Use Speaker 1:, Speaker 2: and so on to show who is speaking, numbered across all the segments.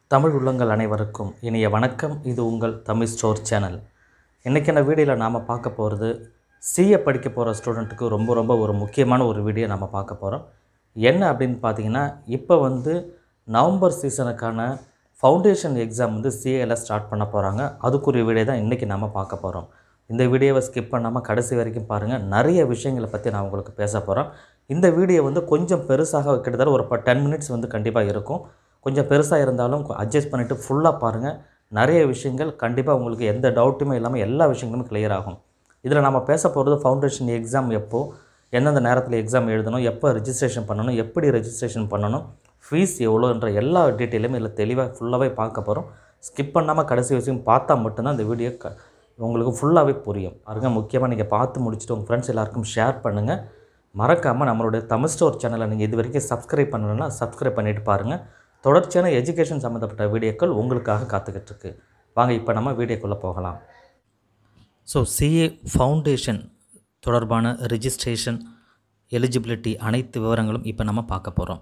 Speaker 1: தமிழ் உள்ளங்கள் அனைவருக்கும் இனிய வணக்கம் இது உங்கள் தமிழ் ஸ்டோர் சேனல் இன்றைக்கான வீடியோவில் நாம் பார்க்க போகிறது சிஏ படிக்க போகிற ஸ்டூடெண்ட்டுக்கு ரொம்ப ரொம்ப ஒரு முக்கியமான ஒரு வீடியோ நம்ம பார்க்க போகிறோம் என்ன அப்படின்னு பார்த்தீங்கன்னா இப்போ வந்து நவம்பர் சீசனுக்கான ஃபவுண்டேஷன் எக்ஸாம் வந்து சிஏல ஸ்டார்ட் பண்ண போகிறாங்க அதுக்குரிய வீடியோ தான் இன்றைக்கி நம்ம பார்க்க போகிறோம் இந்த வீடியோவை ஸ்கிப் பண்ணாமல் கடைசி வரைக்கும் பாருங்கள் நிறைய விஷயங்களை பற்றி நான் உங்களுக்கு பேச போகிறேன் இந்த வீடியோ வந்து கொஞ்சம் பெருசாக கிட்டத்தட்ட ஒரு டென் மினிட்ஸ் வந்து கண்டிப்பாக இருக்கும் கொஞ்சம் பெருசாக இருந்தாலும் அட்ஜஸ்ட் பண்ணிவிட்டு ஃபுல்லாக பாருங்கள் நிறைய விஷயங்கள் கண்டிப்பாக உங்களுக்கு எந்த டவுட்டுமே இல்லாமல் எல்லா விஷயங்களும் clear ஆகும் இதில் நம்ம பேச போகிறது ஃபவுண்டேஷன் எக்ஸாம் எப்போ எந்தெந்த நேரத்தில் எக்ஸாம் எழுதணும் எப்போ ரெஜிஸ்ட்ரேஷன் பண்ணணும் எப்படி ரெஜிஸ்ட்ரேஷன் பண்ணணும் ஃபீஸ் எவ்வளோன்ற எல்லா டீட்டெயிலுமே இதில் தெளிவாக ஃபுல்லாகவே பார்க்க போகிறோம் ஸ்கிப் பண்ணாமல் கடைசி விஷயம் பார்த்தா மட்டும்தான் இந்த வீடியோ க உங்களுக்கு ஃபுல்லாகவே புரியும் அதுங்க முக்கியமாக நீங்கள் பார்த்து முடிச்சுட்டு உங்கள் ஃப்ரெண்ட்ஸ் எல்லாருக்கும் ஷேர் பண்ணுங்கள் மறக்காமல் நம்மளுடைய தமிழ் ஸ்டோர் சேனலை நீங்கள் இது வரைக்கும் சப்ஸ்கிரைப் பண்ணலைன்னா சப்ஸ்கிரைப் பண்ணிட்டு பாருங்கள் தொடர்ச்சியான எஜுகேஷன் சம்மந்தப்பட்ட வீடியோக்கள் உங்களுக்காக காத்துக்கிட்டு இருக்கு வாங்க இப்போ நம்ம வீடியோக்குள்ளே போகலாம் ஸோ சிஏ ஃபவுண்டேஷன் தொடர்பான ரெஜிஸ்ட்ரேஷன் எலிஜிபிலிட்டி அனைத்து விவரங்களும் இப்போ நம்ம பார்க்க போகிறோம்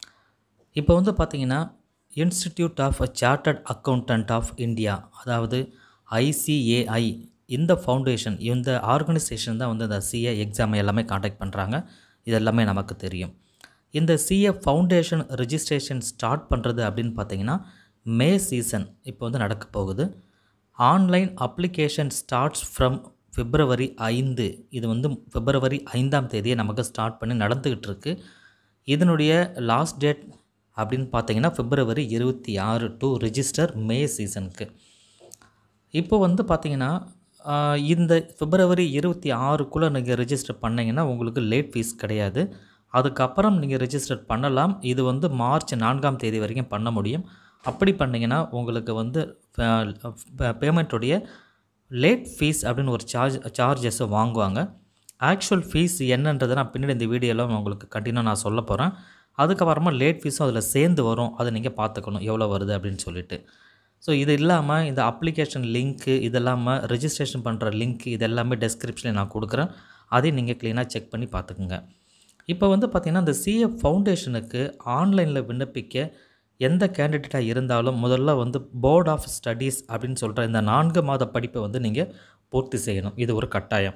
Speaker 1: இப்போ வந்து பார்த்திங்கன்னா institute of chartered accountant of India அதாவது ஐசிஏஐ இந்த ஃபவுண்டேஷன் இந்த ஆர்கனைசேஷன் தான் வந்து இந்த சிஏ எக்ஸாம் எல்லாமே காண்டாக்ட் பண்ணுறாங்க இது எல்லாமே நமக்கு தெரியும் இந்த சிஏ ஃபவுண்டேஷன் ரெஜிஸ்ட்ரேஷன் ஸ்டார்ட் பண்ணுறது அப்படின்னு பார்த்தீங்கன்னா மே சீசன் இப்போ வந்து நடக்க போகுது online application starts from February ஐந்து இது வந்து பிப்ரவரி ஐந்தாம் தேதியை நமக்கு ஸ்டார்ட் பண்ணி நடந்துக்கிட்டு இருக்கு இதனுடைய லாஸ்ட் டேட் அப்படின்னு பார்த்தீங்கன்னா பிப்ரவரி இருபத்தி ஆறு டு ரிஜிஸ்டர் மே சீசனுக்கு இப்போ வந்து பார்த்தீங்கன்னா ஆஹ், இந்த பிப்ரவரி இருபத்தி ஆறுக்குள்ளே நீங்கள் ரெஜிஸ்டர் பண்ணீங்கன்னா உங்களுக்கு லேட் ஃபீஸ் கிடையாது அதுக்கப்புறம் நீங்கள் ரெஜிஸ்டர் பண்ணலாம் இது வந்து மார்ச் நான்காம் தேதி வரைக்கும் பண்ண முடியும் அப்படி பண்ணிங்கன்னா உங்களுக்கு வந்து பேமெண்ட்டுடைய லேட் ஃபீஸ் அப்படின்னு ஒரு சார்ஜ் சார்ஜஸை வாங்குவாங்க ஆக்சுவல் ஃபீஸ் என்னன்றதை நான் பின்னாடி இந்த வீடியோவில் உங்களுக்கு கண்டினியூ நான் சொல்ல போகிறேன் அதுக்கப்புறமா லேட் ஃபீஸும் அதில் சேர்ந்து வரும் அதை நீங்கள் பார்த்துக்கணும் எவ்வளோ வருது அப்படின்னு சொல்லிட்டு ஸோ இது இல்லாமல் இந்த அப்ளிகேஷன் லிங்க்கு இது இல்லாமல் ரெஜிஸ்ட்ரேஷன் பண்ணுற லிங்க் இது எல்லாமே டெஸ்கிரிப்ஷனில் நான் கொடுக்குறேன் அதையும் நீங்கள் க்ளீனாக செக் பண்ணி பார்த்துக்குங்க இப்போ வந்து பார்த்திங்கன்னா இந்த சிஏ ஃபவுண்டேஷனுக்கு ஆன்லைனில் விண்ணப்பிக்க எந்த கேண்டிடேட்டாக இருந்தாலும் முதல்ல வந்து போர்ட் ஆஃப் ஸ்டடீஸ் அப்படின்னு சொல்கிற இந்த நான்கு மாத படிப்பை வந்து நீங்கள் பூர்த்தி செய்யணும் இது ஒரு கட்டாயம்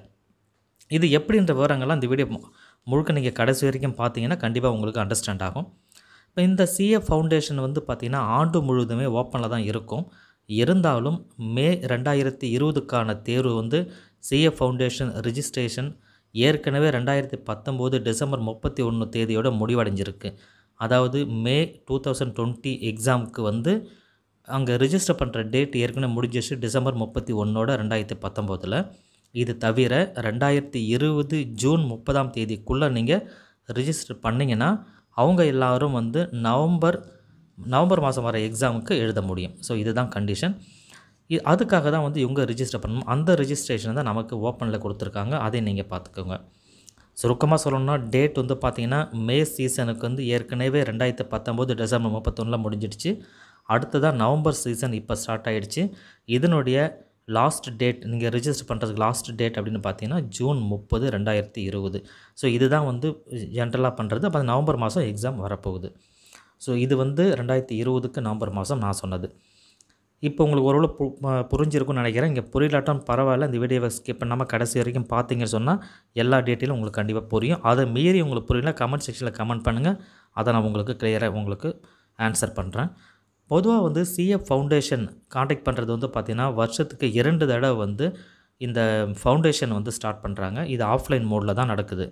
Speaker 1: இது எப்படின்ற விவரங்கள்லாம் இந்த வீடியோ மு- முழுக்க நீங்கள் கடைசி வரைக்கும் பார்த்தீங்கன்னா கண்டிப்பாக உங்களுக்கு அண்டர்ஸ்டாண்ட் ஆகும் இப்போ இந்த சிஏ ஃபவுண்டேஷன் வந்து பார்த்திங்கன்னா ஆண்டு முழுவதுமே ஓப்பனில் தான் இருக்கும் இருந்தாலும் மே ரெண்டாயிரத்தி இருபதுக்கான தேர்வு வந்து சிஏ ஃபவுண்டேஷன் ரிஜிஸ்ட்ரேஷன் ஏற்கனவே ரெண்டாயிரத்தி பத்தொம்போது டிசம்பர் முப்பத்தி ஒன்று தேதியோட முடிவடைஞ்சிருக்கு அதாவது மே டூ தௌசண்ட் டுவெண்ட்டி எக்ஸாமுக்கு வந்து அங்கே ரிஜிஸ்டர் பண்ணுற டேட் ஏற்கனவே முடிஞ்சிச்சு டிசம்பர் முப்பத்தி ஒன்றோட ரெண்டாயிரத்தி பத்தொம்போதில் இது தவிர ரெண்டாயிரத்தி இருபது ஜூன் முப்பதாம் தேதிக்குள்ளே நீங்கள் ரிஜிஸ்டர் பண்ணிங்கன்னா அவங்க எல்லாரும் வந்து நவம்பர் நவம்பர் மாதம் வர எக்ஸாமுக்கு எழுத முடியும் ஸோ இதுதான் கண்டிஷன் இ அதுக்காக தான் வந்து இவங்க ரிஜிஸ்டர் பண்ணணும் அந்த ரெஜிஸ்ட்ரேஷனை தான் நமக்கு ஓப்பனில் கொடுத்துருக்காங்க அதை நீங்கள் பார்த்துக்கோங்க சுருக்கமாக சொல்லணும்னா டேட் வந்து பார்த்தீங்கன்னா மே சீசனுக்கு வந்து ஏற்கனவே ரெண்டாயிரத்து பத்தொம்போது டிசம்பர் முப்பத்தொன்னில் முடிஞ்சிடுச்சு அடுத்ததாக நவம்பர் சீசன் இப்போ ஸ்டார்ட் ஆயிடுச்சு இதனுடைய லாஸ்ட் டேட் நீங்கள் ரெஜிஸ்டர் பண்ணுறதுக்கு லாஸ்ட் டேட் அப்படின்னு பார்த்தீங்கன்னா ஜூன் முப்பது ரெண்டாயிரத்தி இருபது ஸோ இதுதான் வந்து ஜென்ரலாக பண்ணுறது அப்போ நவம்பர் மாதம் எக்ஸாம் வரப்போகுது ஸோ இது வந்து ரெண்டாயிரத்தி இருபதுக்கு நவம்பர் மாதம் நான் சொன்னது இப்போ உங்களுக்கு ஓரளவு பு ம- புரிஞ்சிருக்கும்னு நினைக்கிறேன் இங்கே புரியலாட்டம் பரவாயில்ல இந்த வீடியோவை ஸ்கிப் பண்ணாமல் கடைசி வரைக்கும் பார்த்தீங்கன்னு சொன்னால் எல்லா டீட்டெயிலும் உங்களுக்கு கண்டிப்பாக புரியும் அதை மீறி உங்களுக்கு புரியல கமெண்ட் செக்ஷனில் கமெண்ட் பண்ணுங்கள் அதை நான் உங்களுக்கு கிளியராக உங்களுக்கு ஆன்சர் பண்ணுறேன் பொதுவாக வந்து சிஎஃப் ஃபவுண்டேஷன் காண்டாக்ட் பண்ணுறது வந்து பார்த்திங்கன்னா வருஷத்துக்கு இரண்டு தடவை வந்து இந்த ஃபவுண்டேஷன் வந்து ஸ்டார்ட் பண்ணுறாங்க இது ஆஃப்லைன் மோடில் தான் நடக்குது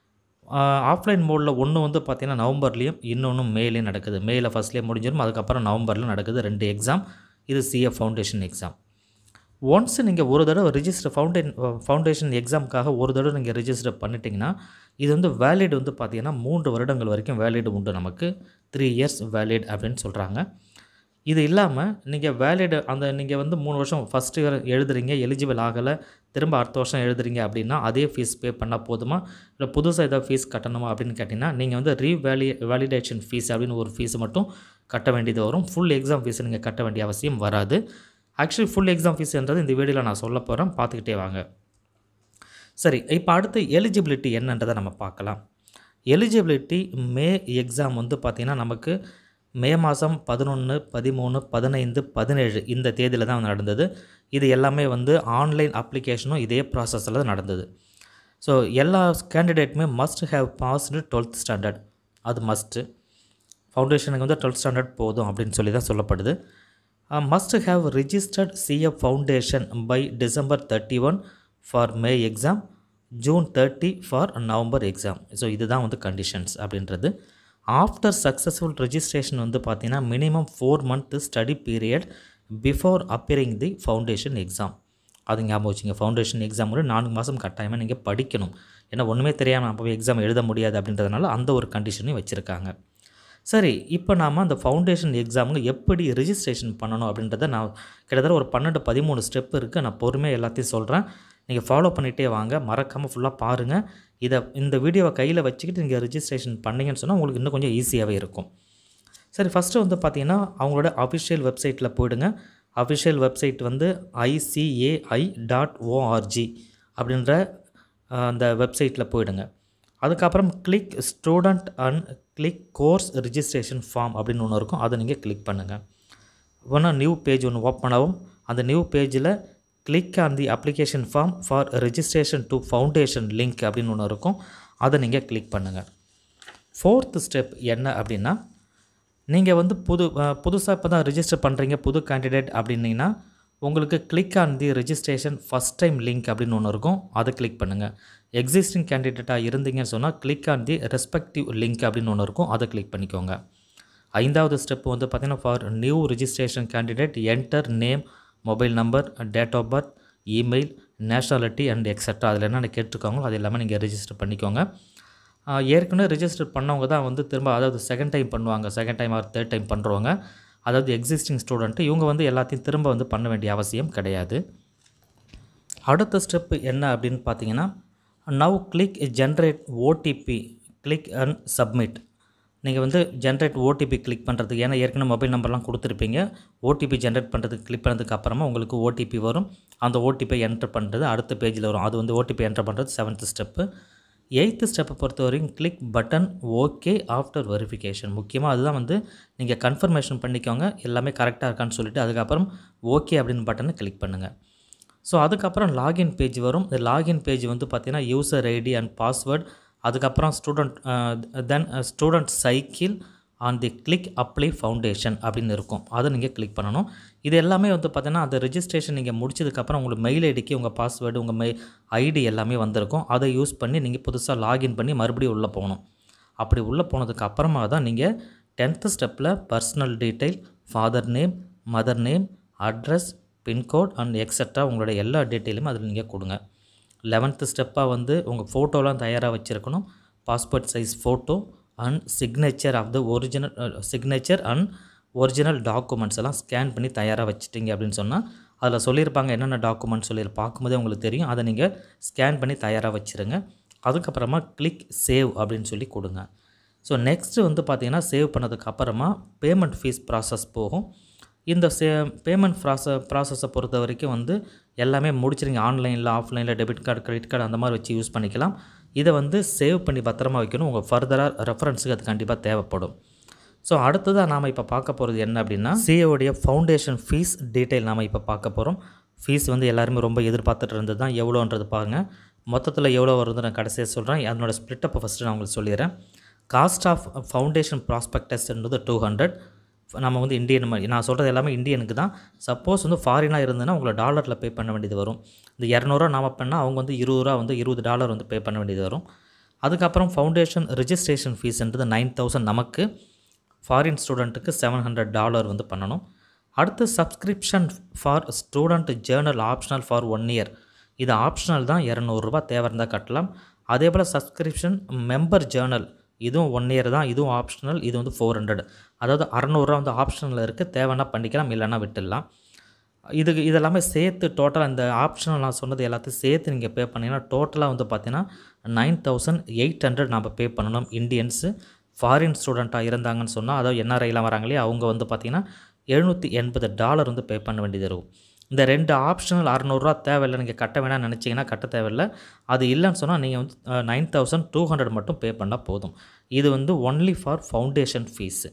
Speaker 1: ஆஃப்லைன் மோடில் ஒன்று வந்து பார்த்திங்கன்னா நவம்பர்லேயும் இன்னொன்று மேலேயும் நடக்குது மேல ஃபஸ்ட்லேயே முடிஞ்சிடும் அதுக்கப்புறம் நவம்பரில் நடக்குது ரெண்டு எக்ஸாம் இது சிஎஃப் ஃபவுண்டேஷன் எக்ஸாம் ஒன்ஸ் நீங்கள் ஒரு தடவை ரிஜிஸ்டர் ஃபவுண்டேன் ஃபவுண்டேஷன் எக்ஸாமுக்காக ஒரு தடவை நீங்கள் ரிஜிஸ்டர் பண்ணிட்டீங்கன்னா இது வந்து வேலிட் வந்து பார்த்தீங்கன்னா மூன்று வருடங்கள் வரைக்கும் வேலிட் உண்டு நமக்கு த்ரீ இயர்ஸ் வேலிட் அப்படின்னு சொல்கிறாங்க இது இல்லாமல் நீங்கள் வேலிட் அந்த நீங்கள் வந்து மூணு வருஷம் ஃபஸ்ட் இயர் எழுதுறீங்க எலிஜிபிள் ஆகலை திரும்ப அடுத்த வருஷம் எழுதுறீங்க அப்படின்னா அதே ஃபீஸ் பே பண்ணால் போதுமா இல்லை புதுசாக ஏதாவது ஃபீஸ் கட்டணுமா அப்படின்னு கேட்டிங்கன்னா நீங்கள் வந்து ரீவேலி வேலிடேஷன் ஃபீஸ் அப்படின்னு ஒரு ஃபீஸ் மட்டும் கட்ட வேண்டியது வரும் ஃபுல் எக்ஸாம் ஃபீஸ் நீங்கள் கட்ட வேண்டிய அவசியம் வராது ஆக்சுவலி ஃபுல் எக்ஸாம் ஃபீஸ்ன்றது இந்த வீடியோவில் நான் சொல்ல போகிறேன் பார்த்துக்கிட்டே வாங்க சரி இப்போ அடுத்து எலிஜிபிலிட்டி என்னன்றதை நம்ம பார்க்கலாம் எலிஜிபிலிட்டி மே எக்ஸாம் வந்து பார்த்திங்கன்னா நமக்கு மே மாதம் பதினொன்று பதிமூணு பதினைந்து பதினேழு இந்த தேதியில் தான் நடந்தது இது எல்லாமே வந்து ஆன்லைன் அப்ளிகேஷனும் இதே ப்ராசஸில் நடந்தது ஸோ எல்லா கேண்டிடேட்டுமே must have passed twelfth standard அது மஸ்ட்டு ஃபவுண்டேஷனுக்கு வந்து டுவெல்த் ஸ்டாண்டர்ட் போதும் அப்படின்னு சொல்லி தான் சொல்லப்படுது must have registered CF foundation by December thirty one for May exam June thirty for November exam so இதுதான் வந்து கண்டிஷன்ஸ் அப்படின்றது ஆஃப்டர் சக்ஸஸ்ஃபுல் ரெஜிஸ்ட்ரேஷன் வந்து பார்த்தீங்கன்னா minimum four month study period before appearing the foundation exam அது ஞாபகம் வச்சுங்க foundation exam கூட நான்கு மாதம் கட்டாயமாக நீங்கள் படிக்கணும் ஏன்னா ஒன்றுமே தெரியாமல் அப்போ எக்ஸாம் எழுத முடியாது அப்படின்றதுனால அந்த ஒரு கண்டிஷனையும் வச்சுருக்காங்க சரி இப்போ நாம் அந்த ஃபவுண்டேஷன் எக்ஸாமுக்கு எப்படி ரிஜிஸ்ட்ரேஷன் பண்ணணும் அப்படின்றத நான் கிட்டத்தட்ட ஒரு பன்னெண்டு பதிமூணு ஸ்டெப் இருக்குது நான் பொறுமையாக எல்லாத்தையும் சொல்கிறேன் நீங்கள் ஃபாலோ பண்ணிகிட்டே வாங்க மறக்காமல் ஃபுல்லாக பாருங்கள் இதை இந்த வீடியோவை கையில் வச்சுக்கிட்டு நீங்கள் ரிஜிஸ்ட்ரேஷன் பண்ணீங்கன்னு சொன்னால் உங்களுக்கு இன்னும் கொஞ்சம் ஈஸியாகவே இருக்கும் சரி ஃபஸ்ட்டு வந்து பார்த்தீங்கன்னா அவங்களோட அஃபிஷியல் வெப்சைட்டில் போயிடுங்க அஃபிஷியல் வெப்சைட் வந்து ஐசிஏஐ டாட் ஓஆர்ஜி அப்படின்ற அந்த வெப்சைட்டில் போயிடுங்க அதுக்கப்புறம் click student and click course registration form அப்படின்னு ஒன்று இருக்கும் அதை நீங்கள் கிளிக் பண்ணுங்கள் ஒன்றா நியூ பேஜ் ஒன்று ஓப்பன் ஆகும் அந்த நியூ பேஜில் click on the application form for registration to foundation link அப்படின்னு ஒன்று இருக்கும் அதை நீங்கள் கிளிக் பண்ணுங்கள் ஃபோர்த்து ஸ்டெப் என்ன அப்படின்னா நீங்கள் வந்து புது புதுசாக இப்போ தான் ரிஜிஸ்டர் பண்ணுறீங்க புது கேண்டிடேட் அப்படின்னீங்கன்னா உங்களுக்கு click on the registration first time link அப்படின்னு ஒன்று இருக்கும் அதை கிளிக் பண்ணுங்கள் எக்ஸிஸ்டிங் கேண்டிடேட்டாக இருந்தீங்கன்னு சொன்னால் click on the respective link அப்படின்னு ஒன்று இருக்கும் அதை கிளிக் பண்ணிக்கோங்க ஐந்தாவது ஸ்டெப் வந்து பார்த்திங்கன்னா for new registration candidate enter name mobile number date of birth email nationality and extra அதில் என்னென்ன கேட்டிருக்காங்களோ அது எல்லாமே நீங்கள் ரெஜிஸ்டர் பண்ணிக்கோங்க ஏற்கனவே ரிஜிஸ்டர் பண்ணவங்க தான் வந்து திரும்ப அதாவது செகண்ட் டைம் பண்ணுவாங்க second time or third time பண்ணுறவங்க அதாவது எக்ஸிஸ்டிங் ஸ்டூடெண்ட்டு இவங்க வந்து எல்லாத்தையும் திரும்ப வந்து பண்ண வேண்டிய அவசியம் கிடையாது அடுத்த ஸ்டெப்பு என்ன அப்படின்னு பார்த்தீங்கன்னா now click generate OTP click and submit நீங்கள் வந்து ஜென்ரேட் ஓடிபி கிளிக் பண்ணுறதுக்கு ஏன்னா ஏற்கனவே மொபைல் நம்பர்லாம் கொடுத்துருப்பீங்க ஓடிபி ஜென்ரேட் பண்ணுறதுக்கு கிளிக் பண்ணதுக்கு அப்புறமா உங்களுக்கு ஓடிபி வரும் அந்த ஓடிபியை என்டர் பண்ணுறது அடுத்த பேஜில் வரும் அது வந்து ஓடிபி என்டர் பண்ணுறது செவன்த் ஸ்டெப்பு எயித்து ஸ்டெப்பை பொறுத்த வரைக்கும் click button okay after verification முக்கியமாக அதுதான் வந்து நீங்கள் கன்ஃபர்மேஷன் பண்ணிக்கோங்க எல்லாமே கரெக்டாக இருக்கான்னு சொல்லிவிட்டு அதுக்கப்புறம் ஓகே அப்படின்னு பட்டனை கிளிக் பண்ணுங்கள் ஸோ அதுக்கப்புறம் லாகின் பேஜ் வரும் இந்த லாகின் பேஜ் வந்து பார்த்திங்கன்னா யூசர் ஐடி அண்ட் பாஸ்வேர்ட் அதுக்கப்புறம் student then student cycle on the click apply foundation அப்படின்னு இருக்கும் அதை நீங்கள் கிளிக் பண்ணணும் இது எல்லாமே வந்து பார்த்தீங்கன்னா அந்த ரெஜிஸ்ட்ரேஷன் நீங்கள் முடிச்சதுக்கப்புறம் உங்களுக்கு மெயில் ஐடிக்கு உங்கள் பாஸ்வேர்டு உங்கள் மெய் ஐடி எல்லாமே வந்திருக்கும் அதை யூஸ் பண்ணி நீங்கள் புதுசாக லாகின் பண்ணி மறுபடியும் உள்ளே போகணும் அப்படி உள்ளே போனதுக்கு அப்புறமா தான் நீங்கள் டென்த்து ஸ்டெப்பில் personal detail father name mother name address pincode and extra உங்களோட எல்லா டீட்டெயிலுமே அதில் நீங்கள் கொடுங்க லெவன்த்து ஸ்டெப்பாக வந்து உங்கள் ஃபோட்டோலாம் தயாராக வச்சுருக்கணும் passport size photo and signature of the original signature and original documents எல்லாம் ஸ்கேன் பண்ணி தயாராக வச்சுட்டிங்க அப்படின்னு சொன்னால் அதில் சொல்லியிருப்பாங்க என்னென்ன டாக்குமெண்ட்ஸ் சொல்லி பார்க்கும்போதே உங்களுக்கு தெரியும் அதை நீங்கள் ஸ்கேன் பண்ணி தயாராக வச்சுருங்க அதுக்கப்புறமா கிளிக் சேவ் அப்படின்னு சொல்லி கொடுங்க ஸோ நெக்ஸ்ட்டு வந்து பார்த்திங்கன்னா சேவ் பண்ணதுக்கு அப்புறமா பேமெண்ட் ஃபீஸ் ப்ராசஸ் போகும் இந்த சே பேமெண்ட் ப்ராச ப்ராசஸை பொறுத்த வரைக்கும் வந்து எல்லாமே முடிச்சிருங்க ஆன்லைனில் ஆஃப்லைனில் டெபிட் கார்டு கிரெடிட் கார்டு அந்த மாதிரி வச்சு யூஸ் பண்ணிக்கலாம் இதை வந்து சேவ் பண்ணி பத்திரமா வைக்கணும் உங்கள் ஃபர்தராக ரெஃபரன்ஸுக்கு அது கண்டிப்பாக தேவைப்படும் ஸோ அடுத்ததாக நாம் இப்போ பார்க்க போகிறது என்ன அப்படின்னா சிஏவுடைய ஃபவுண்டேஷன் ஃபீஸ் டீட்டெயில் நாம் இப்போ பார்க்க போகிறோம் ஃபீஸ் வந்து எல்லாருமே ரொம்ப எதிர்பார்த்துட்டு இருந்தது தான் எவ்வளோன்றது பாருங்கள் மொத்தத்தில் எவ்வளோ வருது நான் கடைசியாக சொல்கிறேன் அதனோட ஸ்ப்ளிட்டப்பை ஃபஸ்ட்டு நான் உங்களுக்கு சொல்லிடுறேன் காஸ்ட் ஆஃப் ஃபவுண்டேஷன் ப்ராஸ்பெக்டஸ்ன்றது டூ ஹண்ட்ரட் நம்ம வந்து இந்தியன் மாதிரி நான் சொல்கிறது எல்லாமே இந்தியனுக்கு தான் சப்போஸ் வந்து ஃபாரினாக இருந்ததுன்னா உங்களை டாலரில் பே பண்ண வேண்டியது வரும் இந்த இரநூறுவா நாம பண்ணால் அவங்க வந்து இருபது ரூபா வந்து இருபது டாலர் வந்து பே பண்ண வேண்டியது வரும் அதுக்கப்புறம் ஃபவுண்டேஷன் ரிஜிஸ்ட்ரேஷன் ஃபீஸ்ன்றது நைன் தௌசண்ட் நமக்கு ஃபாரின் ஸ்டூடெண்ட்டுக்கு செவன் ஹண்ட்ரட் டாலர் வந்து பண்ணணும் அடுத்து subscription for student journal optional for one year இது ஆப்ஷனல் தான் இரநூறுபா தேவை இருந்தால் கட்டலாம் அதே போல் சப்ஸ்கிரிப்ஷன் மெம்பர் ஜேர்னல் இதுவும் ஒன் இயர் தான் இதுவும் ஆப்ஷனல் இது வந்து ஃபோர் ஹண்ட்ரட் அதாவது அறநூறுரூவா வந்து ஆப்ஷனில் இருக்குது தேவைன்னா பண்ணிக்கலாம் இல்லைன்னா விட்டுடலாம் இதுக்கு இதெல்லாமே சேர்த்து டோட்டலாக இந்த ஆப்ஷனல் நான் சொன்னது எல்லாத்தையும் சேர்த்து நீங்கள் பே பண்ணிங்கன்னா டோட்டலாக வந்து பார்த்தீங்கன்னா நைன் தௌசண்ட் எயிட் ஹண்ட்ரட் நம்ம பே பண்ணணும் இந்தியன்ஸு ஃபாரின் ஸ்டூடெண்ட்டாக இருந்தாங்கன்னு சொன்னால் அதாவது என்ஆர்ஐலாம் வராங்களே அவங்க வந்து பார்த்திங்கன்னா எழுநூற்றி எண்பது டாலர் வந்து பே பண்ண வேண்டியது இருக்கும் இந்த ரெண்டு ஆப்ஷனல் அறநூறுரூவா தேவையில்லை நீங்கள் கட்ட வேணாம்னு நினச்சிங்கன்னா கட்ட தேவையில்லை அது இல்லைன்னு சொன்னால் நீங்கள் வந்து நைன் தௌசண்ட் டூ ஹண்ட்ரட் மட்டும் பே பண்ணால் போதும் இது வந்து ஒன்லி ஃபார் ஃபவுண்டேஷன் ஃபீஸு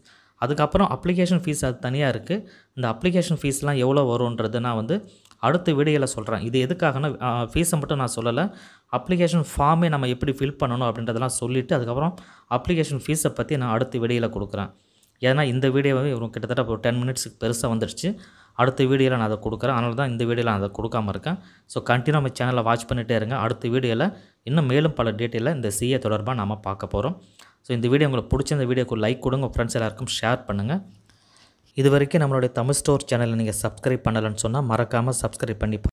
Speaker 1: அதுக்கப்புறம் அப்ளிகேஷன் ஃபீஸ் அது தனியாக இருக்குது இந்த அப்ளிகேஷன் ஃபீஸ்லாம் எவ்வளோ வரும்ன்றது நான் வந்து அடுத்த வீடியோவில் சொல்கிறேன் இது எதுக்காகனா ஃபீஸை மட்டும் நான் சொல்லலை அப்ளிகேஷன் ஃபார்மே நம்ம எப்படி ஃபில் பண்ணணும் அப்படின்றதெல்லாம் சொல்லிவிட்டு அதுக்கப்புறம் அப்ளிகேஷன் ஃபீஸை பற்றி நான் அடுத்த வீடியோவில் கொடுக்குறேன் ஏன்னா இந்த வீடியோவே ஒரு கிட்டத்தட்ட ஒரு டென் மினிட்ஸுக்கு பெருசாக வந்துடுச்சு அடுத்த வீடியோவில் நான் அதை கொடுக்குறேன் அதனால தான் இந்த வீடியோவில் நான் அதை கொடுக்காம இருக்கேன் ஸோ கண்டினியூ நம்ம சேனலை வாட்ச் பண்ணிகிட்டே இருங்க அடுத்த வீடியோவில் இன்னும் மேலும் பல டீட்டெயிலில் இந்த சிஏ தொடர்பாக நம்ம பார்க்க போகிறோம் ஸோ இந்த வீடியோ உங்களுக்கு பிடிச்ச இந்த வீடியோக்கு லைக் கொடுங்க உங்கள் ஃப்ரெண்ட்ஸ் எல்லாருக்கும் ஷேர் பண்ணுங்கள் இது வரைக்கும் நம்மளுடைய தமிழ் ஸ்டோர் சேனலை நீங்கள் சப்ஸ்கிரைப் பண்ணலைன்னு சொன்னால் மறக்காமல் சப்ஸ்கிரைப் பண்ணி